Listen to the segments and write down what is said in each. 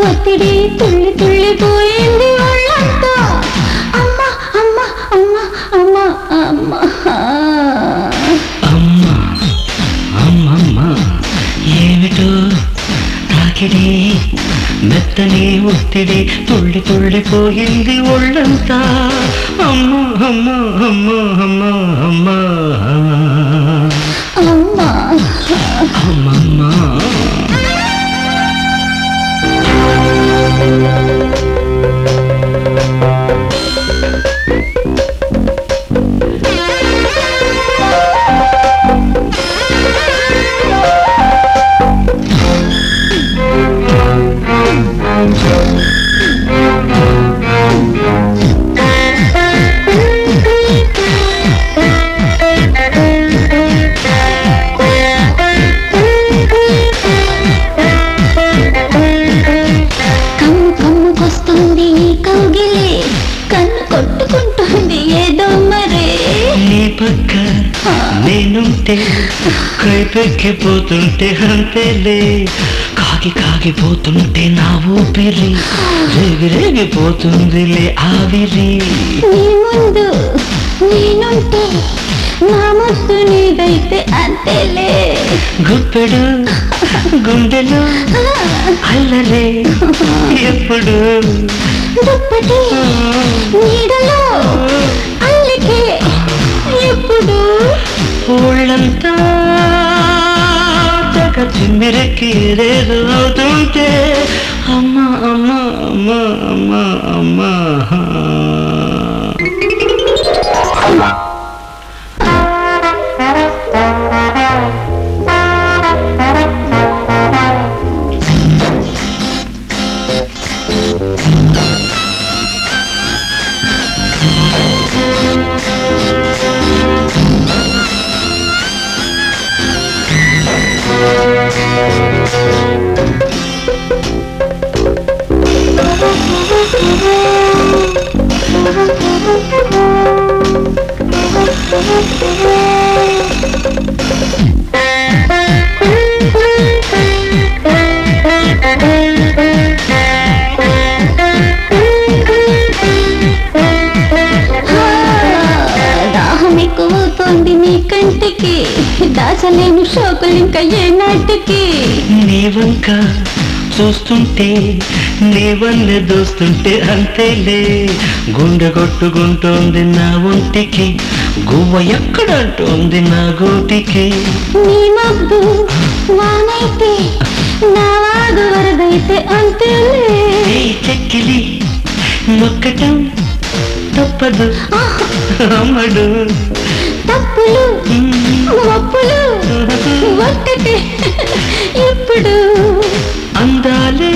ఒత్తిడి తుళ్ళి తుళ్ళిపోయింది ఒళ్ళంతా అమ్మ అమ్మ అమ్మ అమ్మ అమ్మ అమ్మ అమ్మమ్మ ఏమిటో తాకిడి మెత్తని ఒత్తిడి తుళ్ళి తుళ్ళిపోయింది ఒళ్ళంతా అమ్మ అమ్మ అమ్మ అమ్మ అమ్మ అమ్మ అమ్మమ్మ కమ్ము కమ్ముకొస్తుంది ఈ కౌగిలి కన్ను కొట్టుకుంటుంది ఏదో మరే నీ పక్క నేనుంటే కైపెక్కిపోతుంటే అంతేలే కాగి కాగిపోతుంటే నా ఊపిరి రేగి రేగిపోతుందిలే ఆవిరి నీ ముందు నేనుంటే నా ముద్దు నీదైతే అంతేలే గుప్పెడు గుండెలు అల్లరే ఎప్పుడు దుప్పటి నీడలో అల్లికే ఎప్పుడు ఊళ్ళంతా తెగ తిమ్మిరెక్కిరేదు అవుతుంటే అమ్మ అమ్మ అమ్మ అమ్మ అమ్మ దాహం ఎక్కువవుతోంది నీ కంటికి దాచలేను షోకులు ఇంకా ఏ నాటికి నీ వంక చూస్తుంటే నీ వన్నె దోస్తుంటే అంతేలే గుండె కొట్టుకుంటోంది నా ఒంటికి గువ్వ ఎక్కడంటోంది నా గోటికి నీ మబ్బు వానైతే నా వాగు వరదైతే అంతేలే ఏ చెక్కిలి నొక్కటం తప్పదు అమ్మడు తప్పులు ఒప్పులు ఒక్కటే ఇప్పుడు అందాలే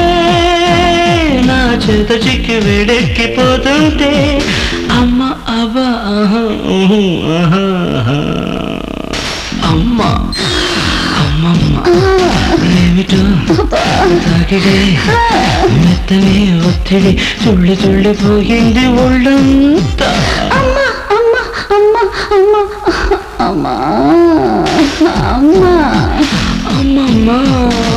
నా చేత చిక్కి వేడెక్కిపోతుంటే అమ్మ అబ్బా ఆహా, ఊహు, ఆహా, ఆహా. అమ్మ అమ్మమ్మ ఏమిటో తాకిడే మెత్తని ఒత్తిడి తుళ్ళి తుళ్ళిపోయింది ఒళ్ళంతా అమ్మ అమ్మ అమ్మ అమ్మ అమ్మ అమ్మ అమ్మమ్మ